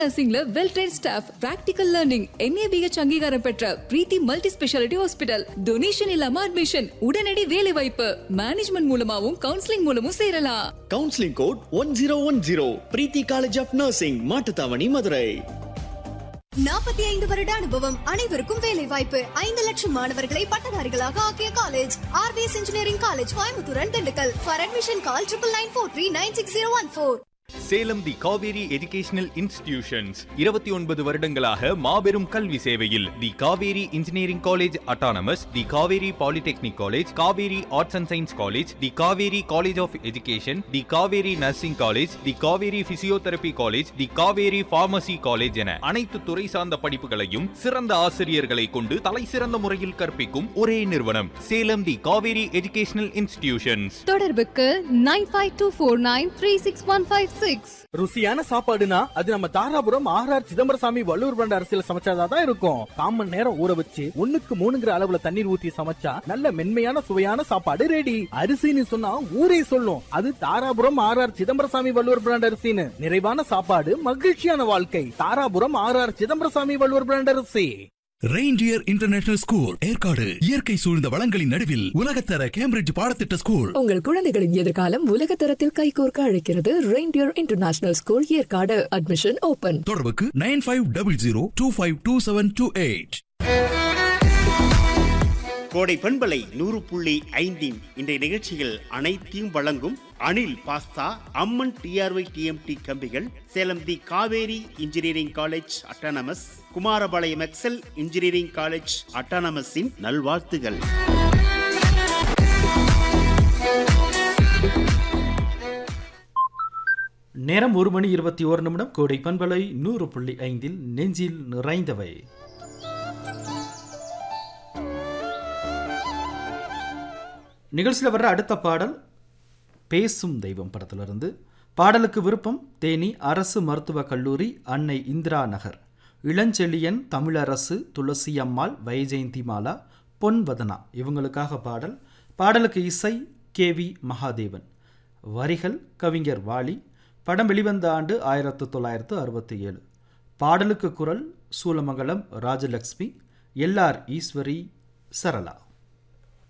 நர்சிங்ல well train staff practical learning NABH அங்கீகாரம் பெற்ற Preethi multi speciality hospital donation இல்லாம admission உடனடி வேலை வாய்ப்பு மேனேஜ்மெண்ட் மூலமாவும் கவுன்சிலிங் மூலமும் சேரலாம் counselling code one zero one zero Preethi college of nursing Mattuthavani Madurai நாற்பத்தி ஐந்து வருட அனுபவம் அனைவருக்கும் வேலை வாய்ப்பு ஐந்து லட்சம் மாணவர்களை பட்டதாரிகளாக ஆக்கிய college RBS engineering college Coimbatore and Dindigul for admission call triple nine four three nine six zero one four Salem the Kaveri educational institutions இருபத்தி ஒன்பது வருடங்களாக மாபெரும் கல்வி சேவையில் the Kaveri engineering college autonomous the Kaveri polytechnic college Kaveri arts and science college the Kaveri college of education the Kaveri nursing college the Kaveri physiotherapy college the Kaveri pharmacy college என அனைத்து துறை சார்ந்த படிப்புகளையும் சிறந்த ஆசிரியர்களை கொண்டு தலை சிறந்த முறையில் கற்பிக்கும் ஒரே நிறுவனம் Salem the Kaveri educational institutions தொடர்புக்கு nine five two four nine three six one five six ருசியான சாப்பாடுனா அது நம்ம தாராபுரம் ஆர்ஆர் சிதம்பரசாமி வள்ளுவர் பண்ட அரசியல் சமைச்சாதான் தான் இருக்கும் காமன் நேரம் ஊற வச்சு ஒண்ணுக்கு மூணுங்கிற அளவுல தண்ணீர் ஊத்தி சமைச்சா நல்ல மென்மையான சுவையான சாப்பாடு ரெடி அரிசின்னு சொன்னா ஊரே சொல்லும் அது தாராபுரம் ஆர்ஆர் சிதம்பரசாமி வள்ளுவர் பிராண்ட் அரிசின்னு நிறைவான சாப்பாடு மகிழ்ச்சியான வாழ்க்கை தாராபுரம் ஆர்ஆர் சிதம்பரசாமி வள்ளுவர் பிராண்ட் அரிசி ரெயின்டியர் இன்டர்நேஷனல் ஸ்கூல் ஏற்காடு இயற்கை சூழ்ந்த வளங்களின் நடுவில் உலகத்தர கேம்பிரிட்ஜ் பாடத்திட்ட ஸ்கூல் உங்கள் குழந்தைகளின் எதிர்காலம் உலக தரத்தில் கைகோர்க்க அழைக்கிறது Reindeer international school Yercaud admission open தொடர்புக்கு nine five double zero two five two seven two eight Kodai பண்பலை நூறு புள்ளி ஐந்தின் இன்றைய நிகழ்ச்சியில் அனைத்தையும் வழங்கும் Anil pasta Amman TRY TMT கம்பிகள் Salem the Kaveri engineering college autonomous Kumarapalayam excel engineering college அட்டானமஸின் நல்வாழ்த்துகள் நேரம் ஒரு மணி இருபத்தி ஒரு நிமிடம் கோடை பண்பலை நூறு புள்ளி ஐந்தில் நெஞ்சில் நிறைந்தவை நிகழ்ச்சியில் வர்ற அடுத்த பாடல் பேசும் தெய்வம் படத்திலிருந்து பாடலுக்கு விருப்பம் தேனி அரசு மருத்துவக் கல்லூரி அன்னை இந்திரா நகர் இளஞ்செழியன் தமிழரசு துளசி அம்மாள் வைஜெயந்தி மாலா பொன்வதனா இவங்களுக்காக பாடல் பாடலுக்கு இசை கே வி மகாதேவன் வரிகள் கவிஞர் வாலி படம் வெளிவந்த ஆண்டு ஆயிரத்து தொள்ளாயிரத்து அறுபத்தி ஏழு பாடலுக்கு குரல் சூலமங்கலம் ராஜலக்ஷ்மி எல்ஆர் ஈஸ்வரி சரளா